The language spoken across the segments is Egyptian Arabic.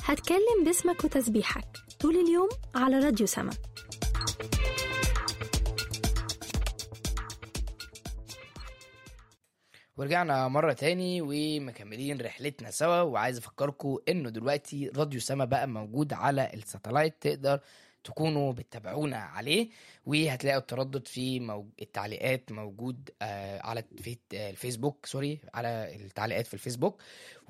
هتكلم باسمك وتسبيحك طول اليوم على راديو سما ورجعنا مرة تاني ومكملين رحلتنا سوا وعايز افكركم انه دلوقتي راديو سما بقى موجود على الساتلايت تقدر تكونوا بتتابعونا عليه وهتلاقوا التردد في موج... التعليقات موجود آه على في آه، الفيسبوك سوري على التعليقات في الفيسبوك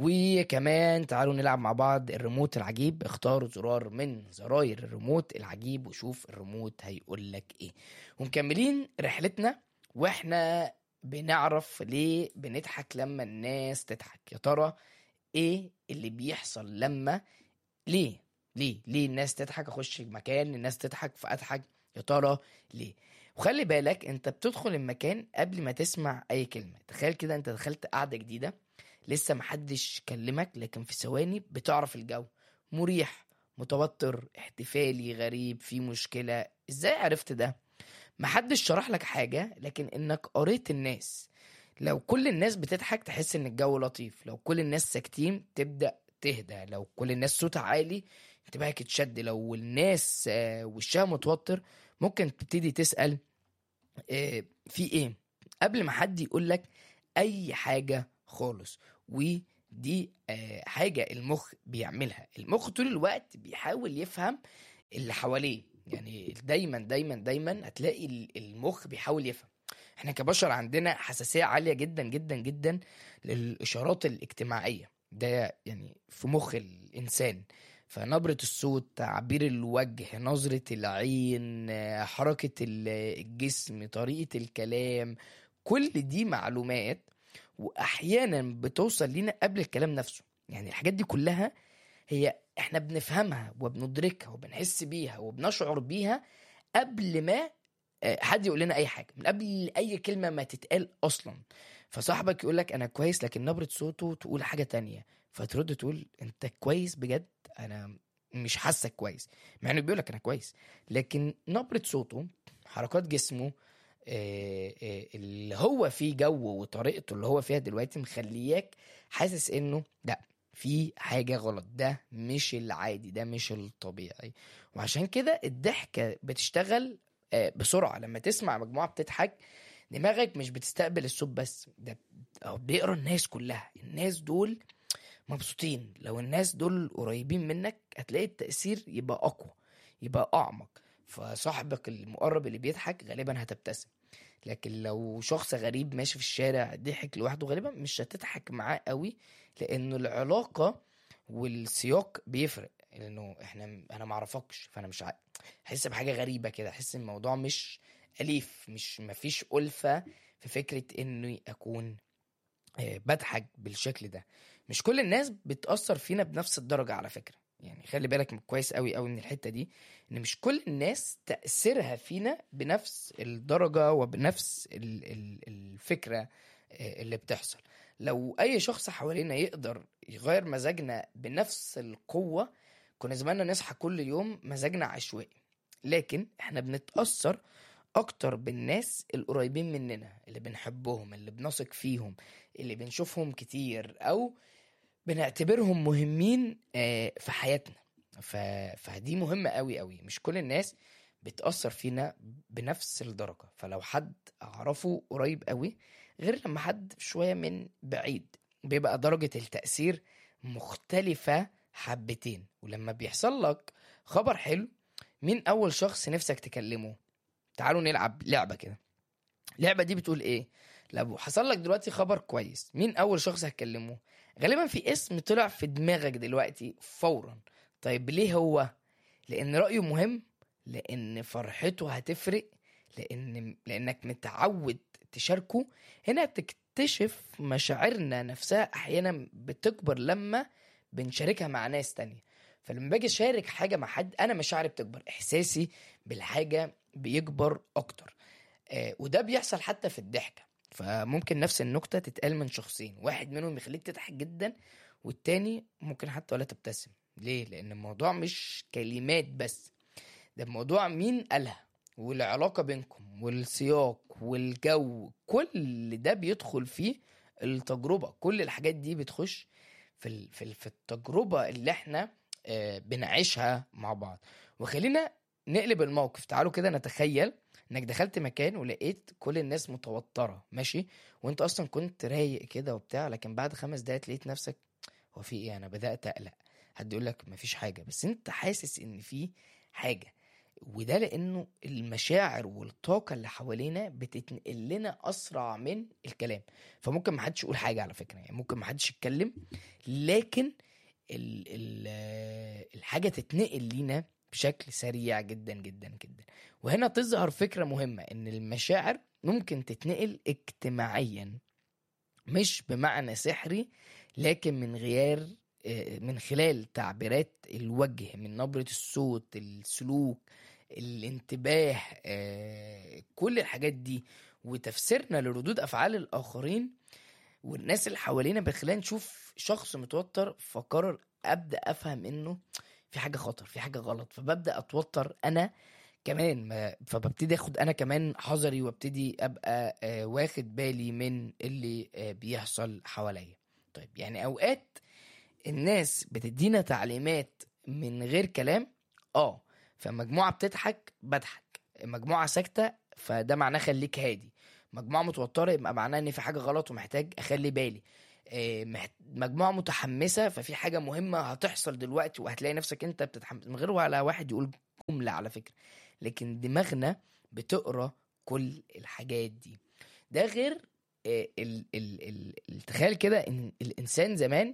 وكمان تعالوا نلعب مع بعض الريموت العجيب اختاروا زرار من زراير الريموت العجيب وشوف الريموت هيقول لك ايه ومكملين رحلتنا واحنا بنعرف ليه بنضحك لما الناس تضحك يا ترى ايه اللي بيحصل لما ليه ليه ليه الناس تضحك اخش مكان الناس تضحك فاضحك يا ترى ليه وخلي بالك انت بتدخل المكان قبل ما تسمع اي كلمه تخيل كده انت دخلت قعده جديده لسه محدش كلمك لكن في ثواني بتعرف الجو مريح متوتر احتفالي غريب في مشكله ازاي عرفت ده محدش شرح لك حاجه لكن انك قريت الناس لو كل الناس بتضحك تحس ان الجو لطيف لو كل الناس ساكتين تبدا تهدى لو كل الناس صوتها عالي انتباهك اتشد لو الناس آه، وشها متوتر ممكن تبتدي تسأل آه، في ايه قبل ما حد يقول لك اي حاجة خالص ودي آه، حاجة المخ بيعملها المخ طول الوقت بيحاول يفهم اللي حواليه يعني دايما دايما دايما هتلاقي ال- المخ بيحاول يفهم احنا كبشر عندنا حساسية عالية جدا جدا جدا للإشارات الاجتماعية ده يعني في مخ الإنسان فنبرة الصوت تعبير الوجه نظرة العين آه، حركة ال- الجسم طريقة الكلام كل دي معلومات وأحيانا بتوصل لينا قبل الكلام نفسه يعني الحاجات دي كلها هي احنا بنفهمها وبندركها وبنحس بيها وبنشعر بيها قبل ما آه، حد يقول لنا اي حاجه من قبل اي كلمه ما تتقال اصلا فصاحبك يقول لك انا كويس لكن نبره صوته تقول حاجه تانية فترد تقول انت كويس بجد انا مش حاسك كويس مع انه بيقول لك انا كويس لكن نبره صوته حركات جسمه آه، آه، اللي هو فيه جو وطريقته اللي هو فيها دلوقتي مخلياك حاسس انه لا في حاجة غلط ده مش العادي ده مش الطبيعي وعشان كده الضحكة بتشتغل آه، بسرعة لما تسمع مجموعة بتضحك دماغك مش بتستقبل الصوت بس ده هو بيقرا الناس كلها الناس دول مبسوطين لو الناس دول قريبين منك هتلاقي التأثير يبقى أقوى يبقى أعمق فصاحبك المقرب اللي بيضحك غالبا هتبتسم لكن لو شخص غريب ماشي في الشارع ضحك لوحده غالبا مش هتضحك معاه قوي لانه العلاقه والسياق بيفرق لانه احنا انا ما اعرفكش فانا مش ع- احس بحاجه غريبه كده احس ان الموضوع مش اليف مش مفيش الفه في فكره اني اكون آه، بضحك بالشكل ده مش كل الناس بتأثر فينا بنفس الدرجة على فكرة يعني خلي بالك من- كويس قوي قوي من الحتة دي ان مش كل الناس تأثيرها فينا بنفس الدرجة وبنفس ال- ال- الفكرة آه، اللي بتحصل لو اي شخص حوالينا يقدر يغير مزاجنا بنفس القوة كنا زماننا نصحى كل يوم مزاجنا عشوائي لكن احنا بنتأثر اكتر بالناس القريبين مننا اللي بنحبهم اللي بنثق فيهم اللي بنشوفهم كتير او بنعتبرهم مهمين آه، في حياتنا ف... فدي مهمة قوي قوي مش كل الناس بتأثر فينا بنفس الدرجة فلو حد أعرفه قريب قوي غير لما حد شوية من بعيد بيبقى درجة التأثير مختلفة حبتين ولما بيحصل لك خبر حلو مين أول شخص نفسك تكلمه تعالوا نلعب لعبة كده اللعبة دي بتقول إيه لو حصل لك دلوقتي خبر كويس مين أول شخص هتكلمه غالبا في اسم طلع في دماغك دلوقتي فورا طيب ليه هو لان رايه مهم لان فرحته هتفرق لان لانك متعود تشاركه هنا بتكتشف مشاعرنا نفسها احيانا بتكبر لما بنشاركها مع ناس تانية فلما باجي اشارك حاجه مع حد انا مشاعري بتكبر احساسي بالحاجه بيكبر اكتر آه وده بيحصل حتى في الضحكه فممكن نفس النكته تتقال من شخصين واحد منهم يخليك تضحك جدا والتاني ممكن حتى ولا تبتسم ليه لان الموضوع مش كلمات بس ده الموضوع مين قالها والعلاقة بينكم والسياق والجو كل ده بيدخل فيه التجربة كل الحاجات دي بتخش في ال- في ال- في التجربة اللي احنا آه، بنعيشها مع بعض وخلينا نقلب الموقف تعالوا كده نتخيل انك دخلت مكان ولقيت كل الناس متوترة ماشي وانت اصلا كنت رايق كده وبتاع لكن بعد خمس دقايق لقيت نفسك هو في ايه انا بدأت اقلق حد يقول لك مفيش حاجة بس انت حاسس ان في حاجة وده لانه المشاعر والطاقة اللي حوالينا بتتنقل لنا اسرع من الكلام فممكن محدش يقول حاجة على فكرة يعني ممكن محدش يتكلم لكن ال ال آه، الحاجة تتنقل لينا بشكل سريع جدا جدا جدا وهنا تظهر فكرة مهمة ان المشاعر ممكن تتنقل اجتماعيا مش بمعنى سحري لكن من غير آه، من خلال تعبيرات الوجه من نبرة الصوت السلوك الانتباه آه، كل الحاجات دي وتفسيرنا لردود افعال الاخرين والناس اللي حوالينا بخلال نشوف شخص متوتر فقرر ابدا افهم انه في حاجه خطر في حاجه غلط فببدا اتوتر انا كمان ما فببتدي اخد انا كمان حذري وابتدي ابقى آه، واخد بالي من اللي آه، بيحصل حواليا طيب يعني اوقات الناس بتدينا تعليمات من غير كلام اه فمجموعه بتضحك بضحك مجموعه ساكته فده معناه خليك هادي مجموعه متوتره يبقى معناه ان في حاجه غلط ومحتاج اخلي بالي آه، محت- مجموعه متحمسه ففي حاجه مهمه هتحصل دلوقتي وهتلاقي نفسك انت بتتحمس من غير ولا واحد يقول جمله على فكره لكن دماغنا بتقرا كل الحاجات دي ده غير آه، ال ال ال ال- تخيل كده ان الانسان زمان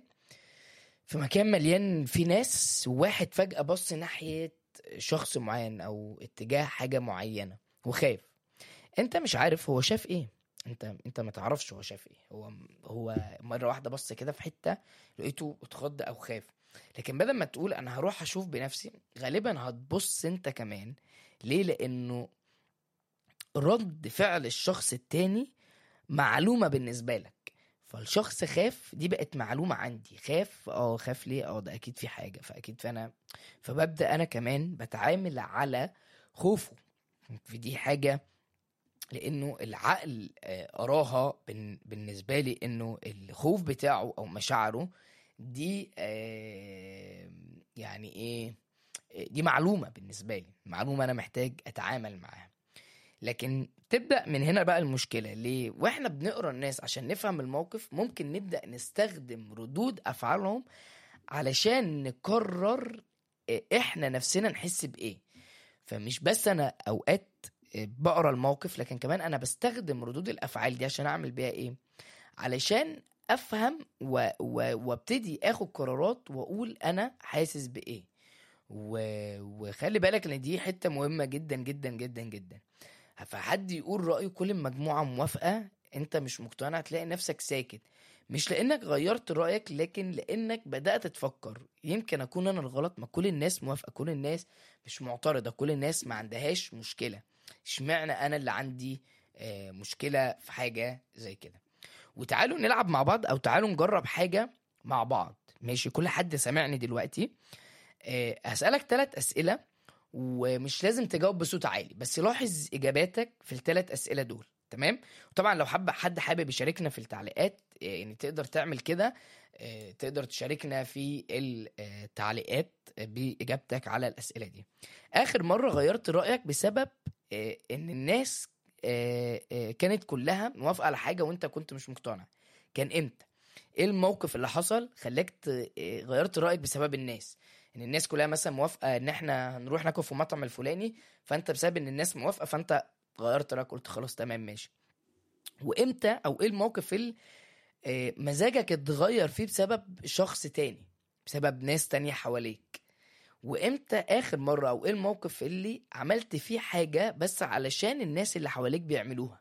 في مكان مليان فيه ناس وواحد فجأة بص ناحية شخص معين او اتجاه حاجة معينة وخاف انت مش عارف هو شاف ايه انت انت ما تعرفش هو شاف ايه هو هو مره واحده بص كده في حته لقيته اتخض او خاف لكن بدل ما تقول انا هروح اشوف بنفسي غالبا هتبص انت كمان ليه لانه رد فعل الشخص التاني معلومه بالنسبه لك فالشخص خاف دي بقت معلومه عندي خاف اه خاف ليه اه ده اكيد في حاجه فاكيد فانا فببدا انا كمان بتعامل على خوفه فدي حاجه لانه العقل آه، اراها بن- بالنسبه لي انه الخوف بتاعه او مشاعره دي آه، يعني ايه آه، دي معلومه بالنسبه لي معلومه انا محتاج اتعامل معاها لكن تبدا من هنا بقى المشكله ليه واحنا بنقرا الناس عشان نفهم الموقف ممكن نبدا نستخدم ردود افعالهم علشان نقرر آه، احنا نفسنا نحس بايه فمش بس انا اوقات بقرا الموقف لكن كمان انا بستخدم ردود الافعال دي عشان اعمل بيها ايه علشان افهم و... و... وابتدي اخد قرارات واقول انا حاسس بايه و... وخلي بالك ان دي حته مهمه جدا جدا جدا جدا فحد يقول رايه كل المجموعه موافقه انت مش مقتنع تلاقي نفسك ساكت مش لانك غيرت رايك لكن لانك بدات تفكر يمكن اكون انا الغلط ما كل الناس موافقه كل الناس مش معترضه كل الناس ما عندهاش مشكله اشمعنى انا اللي عندي آه، مشكله في حاجه زي كده وتعالوا نلعب مع بعض او تعالوا نجرب حاجه مع بعض ماشي كل حد سامعني دلوقتي آه، هسالك ثلاث اسئله ومش لازم تجاوب بصوت عالي بس لاحظ اجاباتك في الثلاث اسئله دول تمام وطبعا لو حب حد حابب يشاركنا في التعليقات آه، يعني تقدر تعمل كده آه، تقدر تشاركنا في التعليقات باجابتك على الاسئله دي اخر مره غيرت رايك بسبب آه، ان الناس آه، آه، كانت كلها موافقه على حاجه وانت كنت مش مقتنع كان امتى ايه الموقف اللي حصل خلاك ت- آه، غيرت رايك بسبب الناس ان الناس كلها مثلا موافقه ان احنا هنروح ناكل في المطعم الفلاني فانت بسبب ان الناس موافقه فانت غيرت رايك قلت خلاص تمام ماشي وامتى او ايه الموقف اللي آه، مزاجك اتغير فيه بسبب شخص تاني بسبب ناس تانية حواليك وامتى اخر مرة او ايه الموقف اللي عملت فيه حاجة بس علشان الناس اللي حواليك بيعملوها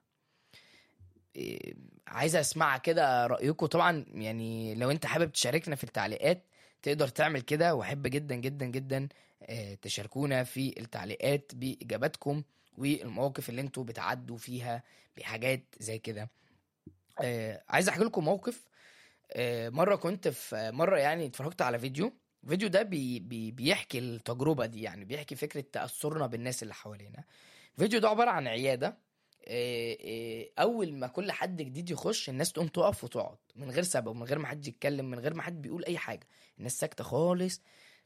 إيه، عايز اسمع كده رأيكم طبعا يعني لو انت حابب تشاركنا في التعليقات تقدر تعمل كده واحب جدا جدا جدا آه، تشاركونا في التعليقات باجاباتكم والمواقف اللي انتوا بتعدوا فيها بحاجات زي كده آه، عايز احكي لكم موقف آه، مره كنت في مره يعني اتفرجت على فيديو الفيديو ده بي بي بيحكي التجربه دي يعني بيحكي فكره تاثرنا بالناس اللي حوالينا الفيديو ده عباره عن عياده آه، آه، اول ما كل حد جديد يخش الناس تقوم تقف وتقعد من غير سبب من غير ما حد يتكلم من غير ما حد بيقول اي حاجه الناس ساكته خالص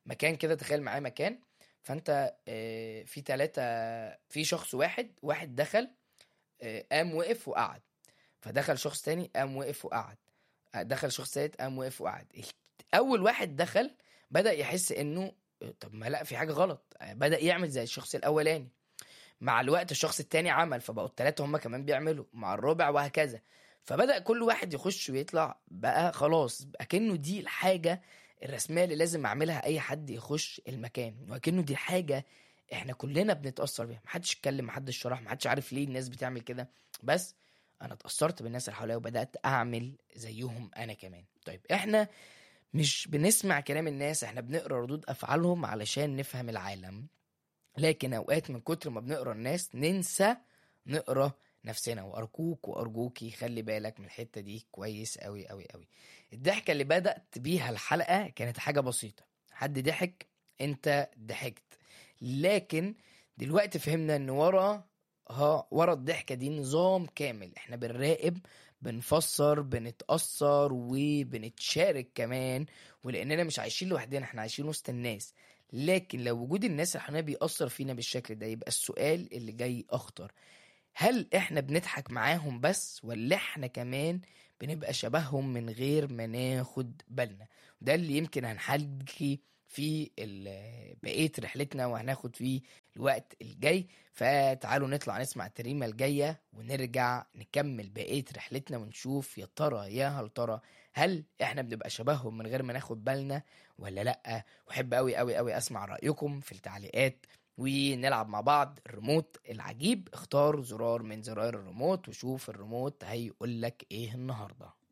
مكان كده تخيل معايا مكان فانت آه، في ثلاثة في شخص واحد واحد دخل آه، قام وقف وقعد فدخل شخص تاني قام وقف وقعد آه، دخل شخص تالت قام وقف وقعد اول واحد دخل بدأ يحس انه آه، طب ما لا في حاجة غلط آه، بدأ يعمل زي الشخص الاولاني مع الوقت الشخص التاني عمل فبقوا التلاتة هما كمان بيعملوا مع الرابع وهكذا فبدأ كل واحد يخش ويطلع بقى خلاص اكنه دي الحاجة الرسمية اللي لازم اعملها اي حد يخش المكان وكأنه دي حاجة احنا كلنا بنتأثر بيها محدش اتكلم محدش شرح محدش عارف ليه الناس بتعمل كده بس انا اتأثرت بالناس اللي حواليا وبدأت اعمل زيهم انا كمان طيب احنا مش بنسمع كلام الناس احنا بنقرا ردود افعالهم علشان نفهم العالم لكن اوقات من كتر ما بنقرا الناس ننسى نقرا نفسنا وارجوك وارجوكي خلي بالك من الحته دي كويس قوي قوي قوي الضحكه اللي بدات بيها الحلقه كانت حاجه بسيطه حد ضحك انت ضحكت لكن دلوقتي فهمنا ان ورا ها ورا الضحكه دي نظام كامل احنا بنراقب بنفسر بنتاثر وبنتشارك كمان ولاننا مش عايشين لوحدنا احنا عايشين وسط الناس لكن لو وجود الناس اللي حوالينا بيأثر فينا بالشكل ده يبقى السؤال اللي جاي أخطر هل إحنا بنضحك معاهم بس ولا إحنا كمان بنبقى شبههم من غير ما ناخد بالنا ده اللي يمكن هنحكي في ال- بقية رحلتنا وهناخد فيه الوقت الجاي فتعالوا نطلع نسمع التريمة الجاية ونرجع نكمل بقية رحلتنا ونشوف يا ترى يا هل ترى هل احنا بنبقى شبههم من غير ما ناخد بالنا ولا لأ واحب قوي قوي قوي اسمع رايكم في التعليقات ونلعب مع بعض الريموت العجيب اختار زرار من زراير الريموت وشوف الريموت هيقول لك ايه النهارده